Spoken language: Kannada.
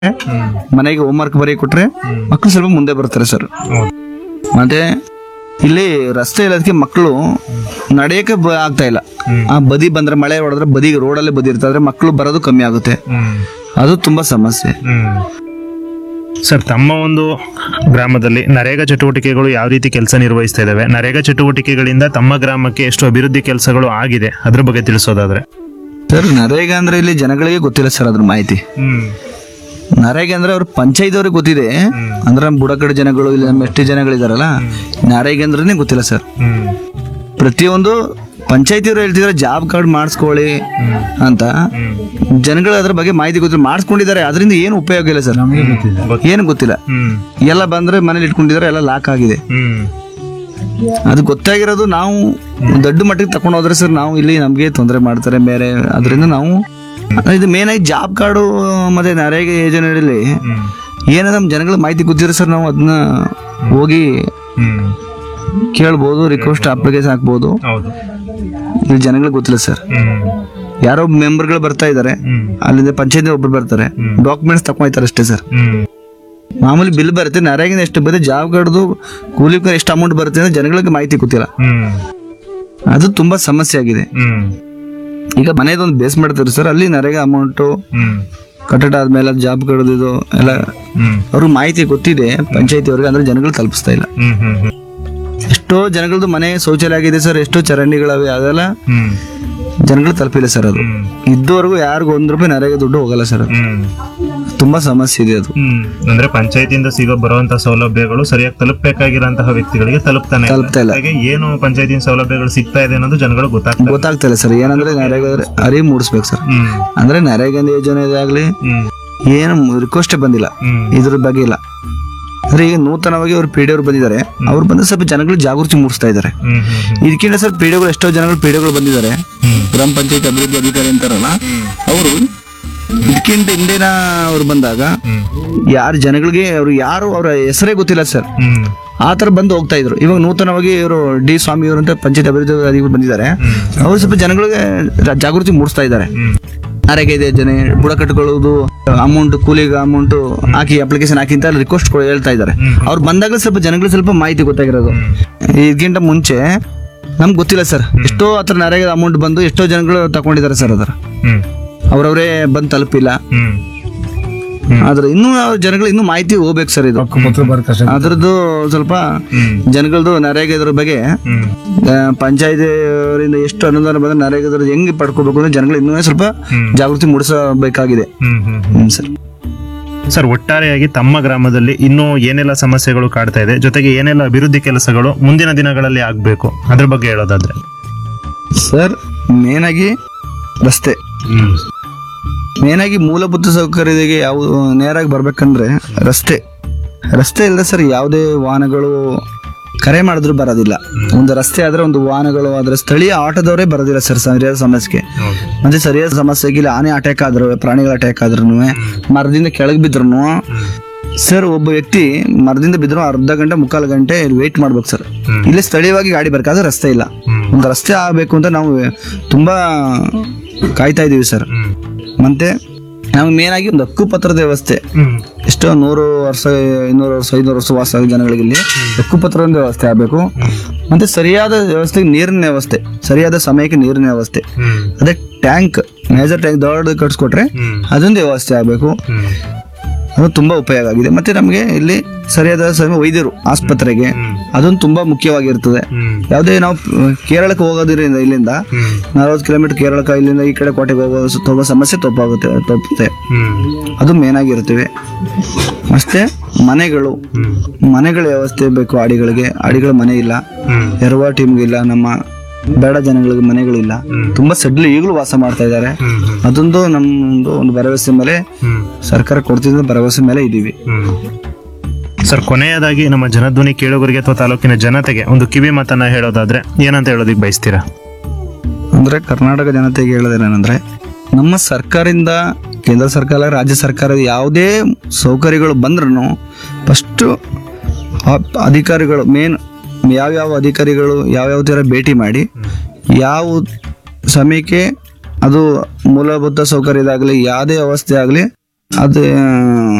ಮನೆಗೆ ಹೋಮ್ವರ್ಕ್ ಬರೀ ಕೊಟ್ರೆ ಮಕ್ಕಳು ಸ್ವಲ್ಪ ಮುಂದೆ ಬರ್ತಾರೆ ಸರ್ ಹೌದು ಮತ್ತೆ ಇಲ್ಲಿ ರಸ್ತೆ ಇರೋದಕ್ಕೆ ಮಕ್ಕಳು ನಡೆಯಕ್ಕೆ ಬ- ಆಗ್ತಾ ಇಲ್ಲ ಆ ಬದಿ ಬಂದ್ರೆ ಮಳೆ ಹೊಡೆದ್ರೆ ಬದಿ ರೋಡಲ್ಲೇ ಬದಿ ಇರ್ತದೆ ಆದ್ರೆ ಮಕ್ಕಳು ಬರೋದು ಕಮ್ಮಿ ಆಗುತ್ತೆ ಹ್ಮ್ ಅದು ತುಂಬಾ ಸಮಸ್ಯೆ ಹ್ಮ್ ಸರ್ ತಮ್ಮ ಒಂದು ಗ್ರಾಮದಲ್ಲಿ ನರೇಗಾ ಚಟುವಟಿಕೆಗಳು ಯಾವ ರೀತಿ ಕೆಲಸ ನಿರ್ವಹಿಸ್ತಾ ಇದಾವೆ ನರೇಗಾ ಚಟುವಟಿಕೆಗಳಿಂದ ತಮ್ಮ ಗ್ರಾಮಕ್ಕೆ ಎಷ್ಟು ಅಭಿವೃದ್ಧಿ ಕೆಲಸಗಳು ಆಗಿದೆ ಅದ್ರ ಬಗ್ಗೆ ತಿಳಿಸೋದಾದ್ರೆ ಸರ್ ನರೇಗಾ ಅಂದ್ರೆ ಇಲ್ಲಿ ಜನಗಳಿಗೆ ಗೊತ್ತಿಲ್ಲ ಸರ್ ಅದ್ರ ಮಾಹಿತಿ ಹ್ಮ್ ನರೇಗಾ ಅಂದ್ರೆ ಅವ್ರ ಪಂಚಾಯತ್ ಅವ್ರಿಗೆ ಗೊತ್ತಿದೆ ಅಂದ್ರೆ ನಮ್ಮ ಬುಡಕಡೆ ಜನಗಳು ಇಲ್ಲಿ ನಮ್ಮ ಎಷ್ಟಿ ಜನಗಳಿದಾರಲ್ಲ ನರೇಗಾ ಅಂದ್ರೇನೆ ಗೊತ್ತಿಲ್ಲ ಸರ್ ಹ್ಮ್ ಪ್ರತಿಯೊಂದು ಪಂಚಾಯತಿಯವರು ಹೇಳ್ತಿದ್ರೆ ಜಾಬ್ ಕಾರ್ಡ್ ಮಾಡಿಸ್ಕೊಳ್ಳಿ ಅಂತ ಜನಗಳು ಅದ್ರ ಬಗ್ಗೆ ಮಾಹಿತಿ ಗೊತ್ತಿಲ್ಲ ಮಾಡಿಸ್ಕೊಂಡಿದ್ದಾರೆ ಅದರಿಂದ ಏನು ಉಪಯೋಗ ಇಲ್ಲ ಸರ್ ಏನು ಗೊತ್ತಿಲ್ಲ ಹ್ಮ್ ಎಲ್ಲ ಬಂದ್ರೆ ಮನೇಲಿ ಇಟ್ಕೊಂಡಿದ್ದಾರೆ ಎಲ್ಲ ಲಾಕ್ ಆಗಿದೆ ಹ್ಮ್ ಅದು ಗೊತ್ತಾಗಿರೋದು ನಾವು ದೊಡ್ಡ ಮಟ್ಟಿಗೆ ತಗೊಂಡು ಹೋದ್ರೆ ಸರ್ ನಾವು ಇಲ್ಲಿ ನಮಗೆ ತೊಂದರೆ ಮಾಡ್ತಾರೆ ಬೇರೆ ಅದರಿಂದ ನಾವು ಇದು ಮೇನ್ ಆಗಿ ಜಾಬ್ ಕಾರ್ಡು ಮತ್ತೆ ನರೇಗಾ ಯೋಜನೆಯಲ್ಲಿ ಹ್ಮ್ ಏನೋ ನಮ್ಮ ಜನಗಳ ಮಾಹಿತಿ ಗೊತ್ತಿದ್ರೆ ಸರ್ ನಾವು ಅದನ್ನ ಹೋಗಿ ಹ್ಮ್ ಕೇಳ್ಬೋದು ರಿಕ್ವೆಸ್ಟ್ ಅಪ್ಲಿಕೇಶನ್ ಹಾಕ್ಬೋದು ಹೌದು ಇಲ್ಲಿ ಜನಗಳಿಗೆ ಗೊತ್ತಿಲ್ಲ ಸರ್ ಹ್ಮ್ ಯಾರೋ ಮೆಂಬರ್ಗಳು ಬರ್ತಾ ಇದ್ದಾರೆ ಹ್ಮ್ ಅಲ್ಲಿಂದ ಪಂಚಾಯತ್ ಒಬ್ರು ಬರ್ತಾರೆ ಡಾಕ್ಯುಮೆಂಟ್ಸ್ ತಗೊಂಡ್ತಾರೆ ಅಷ್ಟೇ ಸರ್ ಹ್ಮ್ ಮಾಮೂಲಿ ಬಿಲ್ ಬರುತ್ತೆ ನರೇಗಿನ ಎಷ್ಟು ಬರುತ್ತೆ ಜಾಬ್ ಕಾರ್ಡ್ದು ಕೂಲಿ ಎಷ್ಟು ಅಮೌಂಟ್ ಬರುತ್ತೆ ಅಂತ ಜನಗಳಿಗೆ ಮಾಹಿತಿ ಗೊತ್ತಿಲ್ಲ ಹ್ಮ್ ಅದು ತುಂಬಾ ಸಮಸ್ಯೆ ಆಗಿದೆ ಹ್ಮ್ ಈಗ ಮನೆದೊಂದು ಬೇಸ್ ಮಾಡ್ತಾರೆ ಸರ್ ಅಲ್ಲಿ ನರೇಗಾ ಅಮೌಂಟು ಹ್ಮ್ ಕಟ್ಟಡ ಆದ್ಮೇಲೆ ಜಾಬ್ ಕಾರ್ಡ್ದು ಎಲ್ಲ ಹ್ಮ್ ಅವ್ರಿಗೆ ಮಾಹಿತಿ ಗೊತ್ತಿದೆ ಪಂಚಾಯತಿ ಅವ್ರಿಗೆ ಅಂದ್ರೆ ಜನಗಳು ತಲುಪಿಸ್ತಾ ಇಲ್ಲ ಹ್ಮ್ ಹ್ಮ್ ಹ್ಮ್ ಎಷ್ಟೋ ಜನಗಳದ್ದು ಮನೆ ಶೌಚಾಲಯ ಆಗಿದೆ ಸರ್ ಎಷ್ಟೋ ಚರಂಡಿಗಳವೆ ಅದೆಲ್ಲ ಹ್ಮ್ ಜನಗಳು ತಲುಪಿಲ್ಲ ಸರ್ ಅದು ಹ್ಮ್ ಇದ್ದವರೆಗೂ ಯಾರಿಗೂ ಒಂದ್ ರೂಪಾಯಿ ನರೇಗಾ ದುಡ್ಡು ಹೋಗಲ್ಲ ಸರ್ ಅದು ಹ್ಮ್ ತುಂಬಾ ಸಮಸ್ಯೆ ಇದೆ ಅದು ಹ್ಮ್ ಅಂದ್ರೆ ಪಂಚಾಯತಿಯಿಂದ ಸಿಗೋ ಬರುವಂತಹ ಸೌಲಭ್ಯಗಳು ಸರಿಯಾಗಿ ತಲುಪಬೇಕಾಗಿರೋಂತಹ ವ್ಯಕ್ತಿಗಳಿಗೆ ತಲುಪ್ತಾನೆ ಇಲ್ಲ. ತಲುಪ್ತಾ ಇಲ್ಲ. ಹಾಗೆ ಏನು ಪಂಚಾಯತಿನ ಸೌಲಭ್ಯಗಳು ಸಿಗ್ತಾ ಇದೆ ಅನ್ನೋದು ಜನಗಳು ಗೊತ್ತಾಗ್ತದೆ ಗೊತ್ತಾಗ್ತಾ ಇಲ್ಲ ಸರ್ ಏನಂದ್ರೆ ನರೇಗಾ ಅರಿವು ಮೂಡಿಸ್ಬೇಕು ಸರ್ ಹ್ಮ್ ಅಂದ್ರೆ ನರೇಗಾ ಯೋಜನೆ ಇದಾಗ್ಲಿ ಹ್ಮ್ ಏನು ರಿಕ್ವೆಸ್ಟೇ ಬಂದಿಲ್ಲ ಹ್ಮ್ ಇದ್ರ ಬಗ್ಗೆ ಇಲ್ಲ ಅಂದ್ರೆ ಈಗ ನೂತನವಾಗಿ ಅವ್ರು ಪಿ ಅವ್ರು ಬಂದಿದ್ದಾರೆ ಅವ್ರು ಬಂದು ಸ್ವಲ್ಪ ಜನಗಳು ಜಾಗೃತಿ ಮೂಡಿಸ್ತಾ ಇದ್ದಾರೆ ಹ್ಮ್ ಹ್ಮ್ ಹ್ಮ್ ಇದಕ್ಕಿಂತ ಸರ್ ಪಿ ಎಷ್ಟೋ ಜನಗಳು ಪಿ ಬಂದಿದ್ದಾರೆ ಹ್ಮ್ ಗ್ರಾಮ ಪಂಚಾಯತ್ ಅಭಿವೃದ್ಧಿ ಅಧಿಕಾರಿ ಅಂತಾರಲ್ಲ ಅವರು ಇದಕ್ಕಿಂತ ಹಿಂದಿನ ಅವ್ರು ಬಂದಾಗ ಹ್ಮ್ ಯಾರು ಜನಗಳಿಗೆ ಅವ್ರು ಯಾರು ಅವರ ಹೆಸರೇ ಗೊತ್ತಿಲ್ಲ ಸರ್ ಹ್ಮ್ ಆ ತರ ಬಂದು ಹೋಗ್ತಾ ಇದ್ರು ಇವಾಗ ನೂತನವಾಗಿ ಇವರು ಡಿ ಸ್ವಾಮಿ ಅವರು ಅಂತ ಪಂಚಾಯತ್ ಅಭಿವೃದ್ಧಿ ಅಧಿಕಾರಿ ಬಂದಿದ್ದಾರೆ ಅವರು ಸ್ವಲ್ಪ ಜನಗಳಿಗೆ ರ- ಜಾಗೃತಿ ಮೂಡಿಸ್ತಾ ಇದ್ದಾರೆ ಹ್ಮ್ ನರೇಗಾ ಯೋಜನೆ ಬುಡಕಟ್ಟುಕೊಳ್ಳುವುದು ಅಮೌಂಟ್ ಕೂಲಿಗೆ ಅಮೌಂಟ್ ಹಾಕಿ ಅಪ್ಲಿಕೇಶನ್ ಹಾಕಿ ಅಂತ ರಿಕ್ವೆಸ್ಟ್ ಹೇಳ್ತಾ ಇದ್ದಾರೆ ಅವ್ರು ಬಂದಾಗ ಸ್ವಲ್ಪ ಜನಗಳಿಗೆ ಸ್ವಲ್ಪ ಮಾಹಿತಿ ಗೊತ್ತಾಗಿರೋದು ಇದಕ್ಕಿಂತ ಮುಂಚೆ ನಮ್ಗೆ ಗೊತ್ತಿಲ್ಲ ಸರ್ ಎಷ್ಟೋ ಹತ್ರ ನರೇಗಾ ಅಮೌಂಟ್ ಬಂದು ಎಷ್ಟೋ ಜನಗಳು ತಗೊಂಡಿದ್ದಾರೆ ಸರ್ ಅದರ ಹ್ಮ್ ಅವ್ರವರೇ ಬಂದು ತಲುಪಿಲ್ಲ ಹ್ಮ್ ಆದ್ರೆ ಇನ್ನೂ ಅವ್ರ ಜನಗಳು ಇನ್ನೂ ಮಾಹಿತಿ ಹೋಗ್ಬೇಕು ಸರ್ ಇದು ಅದ್ರದ್ದು ಸ್ವಲ್ಪ ಹ್ಮ್ ಜನಗಳದ್ದು ನರೇಗಾ ಇದ್ರ ಬಗ್ಗೆ ಹ್ಮ್ ಪಂಚಾಯತಿ ಅವರಿಂದ ಎಷ್ಟು ಅನುದಾನ ಬಂದ್ರೆ ನರೇಗಾದ್ರ ಹೆಂಗ್ ಪಡ್ಕೋಬೇಕು ಅಂದ್ರೆ ಜನಗಳು ಇನ್ನೂ ಸ್ವಲ್ಪ ಜಾಗೃತಿ ಮೂಡಿಸಬೇಕಾಗಿದೆ ಹ್ಮ್ ಹ್ಮ್ ಹ್ಮ್ ಸರ್ ಸರ್ ಒಟ್ಟಾರೆಯಾಗಿ ತಮ್ಮ ಗ್ರಾಮದಲ್ಲಿ ಇನ್ನೂ ಏನೆಲ್ಲ ಸಮಸ್ಯೆಗಳು ಕಾಡ್ತಾ ಇದೆ ಜೊತೆಗೆ ಏನೆಲ್ಲ ಅಭಿವೃದ್ಧಿ ಕೆಲಸಗಳು ಮುಂದಿನ ದಿನಗಳಲ್ಲಿ ಆಗ್ಬೇಕು ಅದ್ರ ಬಗ್ಗೆ ಹೇಳೋದಾದ್ರೆ ಸರ್ ಮೇನ್ ಆಗಿ ರಸ್ತೆ ಮೇನ್ ಆಗಿ ಮೂಲಭೂತ ಸೌಕರ್ಯಕ್ಕೆ ಯಾವ ನೇರಾಗಿ ಬರ್ಬೇಕಂದ್ರೆ ರಸ್ತೆ ರಸ್ತೆ ಇಲ್ಲದೆ ಸರ್ ಯಾವುದೇ ವಾಹನಗಳು ಕರೆ ಮಾಡಿದ್ರು ಬರೋದಿಲ್ಲ ಒಂದು ರಸ್ತೆ ಆದ್ರೆ ಒಂದು ವಾಹನಗಳು ಆದ್ರೆ ಸ್ಥಳೀಯ ಆಟೋದವರೇ ಬರೋದಿಲ್ಲ ಸರ್ ಸರಿಯಾದ ಸಮಸ್ಯೆಗೆ ಮತ್ತೆ ಸರಿಯಾದ ಸಮಸ್ಯೆಗೆ ಇಲ್ಲಿ ಆನೆ ಅಟ್ಯಾಕ್ ಆದ್ರು ಪ್ರಾಣಿಗಳ ಅಟ್ಯಾಕ್ ಆದ್ರೂ ಮರದಿಂದ ಕೆಳಗೆ ಬಿದ್ರು ಸರ್ ಒಬ್ಬ ವ್ಯಕ್ತಿ ಮರದಿಂದ ಬಿದ್ರು ಅರ್ಧ ಗಂಟೆ ಮುಕ್ಕಾಲು ಗಂಟೆ ವೇಟ್ ಮಾಡ್ಬೇಕು ಸರ್ ಇಲ್ಲಿ ಸ್ಥಳೀಯವಾಗಿ ಗಾಡಿ ಬರ್ಕಾದ್ರೆ ರಸ್ತೆ ಇಲ್ಲ ಒಂದು ರಸ್ತೆ ಆಗಬೇಕು ಅಂತ ನಾವು ತುಂಬಾ ಕಾಯ್ತಾ ಇದೀವಿ ಸರ್ ಮತ್ತೆ ನಮ್ಗೆ ಮೇನ್ ಆಗಿ ಒಂದು ಹಕ್ಕುಪತ್ರದ ವ್ಯವಸ್ಥೆ ಹ್ಮ್ ಎಷ್ಟೋ ನೂರು ವರ್ಷ ಇನ್ನೂರು ವರ್ಷ ಐನೂರು ವರ್ಷ ವಾಸ ಆಗೋ ಜನಗಳಿಗೆ ಇಲ್ಲಿ ಹಕ್ಕುಪತ್ರದ ಒಂದು ವ್ಯವಸ್ಥೆ ಆಗಬೇಕು ಮತ್ತೆ ಸರಿಯಾದ ವ್ಯವಸ್ಥೆಗೆ ನೀರಿನ ವ್ಯವಸ್ಥೆ ಸರಿಯಾದ ಸಮಯಕ್ಕೆ ನೀರಿನ ವ್ಯವಸ್ಥೆ ಹ್ಮ್ ಅದೇ ಟ್ಯಾಂಕ್ ಮೇಜರ್ ಟ್ಯಾಂಕ್ ದೊಡ್ಡ ಕಟ್ಸ್ಕೊಟ್ರೆ ಹ್ಮ್ ಅದೊಂದು ವ್ಯವಸ್ಥೆ ಆಗಬೇಕು ಹ್ಮ್ ಅದು ತುಂಬಾ ಉಪಯೋಗ ಆಗಿದೆ ಮತ್ತೆ ನಮಗೆ ಇಲ್ಲಿ ಸರಿಯಾದ ಸಮಯ ವೈದ್ಯರು ಆಸ್ಪತ್ರೆಗೆ ಅದೊಂದು ತುಂಬಾ ಮುಖ್ಯವಾಗಿರ್ತದೆ ಹ್ಮ್ ಯಾವುದೇ ನಾವು ಕೇರಳಕ್ಕೆ ಹೋಗೋದ್ರಿಂದ ಇಲ್ಲಿಂದ ಹ್ಮ್ ನಲವತ್ತು ಕಿಲೋಮೀಟರ್ ಕೇರಳಕ್ಕೆ ಇಲ್ಲಿಂದ ಈ ಕಡೆ ಕೋಟೆಗೆ ಹೋಗೋ ತುಂಬ ಸಮಸ್ಯೆ ತಪ್ಪಾಗುತ್ತೆ ತಪ್ಪುತ್ತೆ ಹ್ಮ್ ಅದು ಮೇನ್ ಆಗಿರ್ತವೆ ಮತ್ತೆ ಮನೆಗಳು ಹ್ಮ್ ಮನೆಗಳ ವ್ಯವಸ್ಥೆ ಬೇಕು ಆಡಿಗಳಿಗೆ ಆಡಿಗಳ ಮನೆ ಇಲ್ಲ ಹ್ಮ್ ಎರವ ಟೀಮ್ಗೆ ಇಲ್ಲ ನಮ್ಮ ಬೇಡ ಜನಗಳಿಗೆ ಮನೆಗಳಿಲ್ಲ ತುಂಬಾ ಸಡ್ಲು ಈಗಲೂ ವಾಸ ಮಾಡ್ತಾ ಇದ್ದಾರೆ ಹ್ಮ್ ಹ್ಮ್ ಅದೊಂದು ನಮ್ಮೊಂದು ಒಂದು ಭರವಸೆ ಮೇಲೆ ಹ್ಮ್ ಸರ್ಕಾರ ಕೊಡ್ತಿದ್ದ ಭರವಸೆ ಮೇಲೆ ಇದೀವಿ ಹ್ಮ್ ಸರ್ ಕೊನೆಯದಾಗಿ ನಮ್ಮ ಜನಧ್ವನಿ ಕೇಳುಗರಿಗೆ ಅಥವಾ ತಾಲೂಕಿನ ಜನತೆಗೆ ಒಂದು ಕಿವಿ ಮಾತನ್ನ ಹೇಳೋದಾದ್ರೆ ಏನಂತ ಹೇಳೋದಿಕ್ ಬಯಸ್ತೀರಾ ಅಂದ್ರೆ ಕರ್ನಾಟಕ ಜನತೆಗೆ ಹೇಳೋದೇನಂದ್ರೆ ನಮ್ಮ ಸರ್ಕಾರದಿಂದ ಕೇಂದ್ರ ಸರ್ಕಾರ ರಾಜ್ಯ ಸರ್ಕಾರದ ಯಾವುದೇ ಸೌಕರ್ಯಗಳು ಬಂದ್ರೂ ಫಸ್ಟು ಅಧಿಕಾರಿಗಳು ಮೇನ್ ಯಾವ್ಯಾವ ಅಧಿಕಾರಿಗಳು ಯಾವ್ಯಾವ ಥರ ಭೇಟಿ ಮಾಡಿ ಯಾವ ಸಮಯಕ್ಕೆ ಅದು ಮೂಲಭೂತ ಸೌಕರ್ಯದಾಗಲಿ ಯಾವುದೇ ವ್ಯವಸ್ಥೆ ಆಗಲಿ ಅದು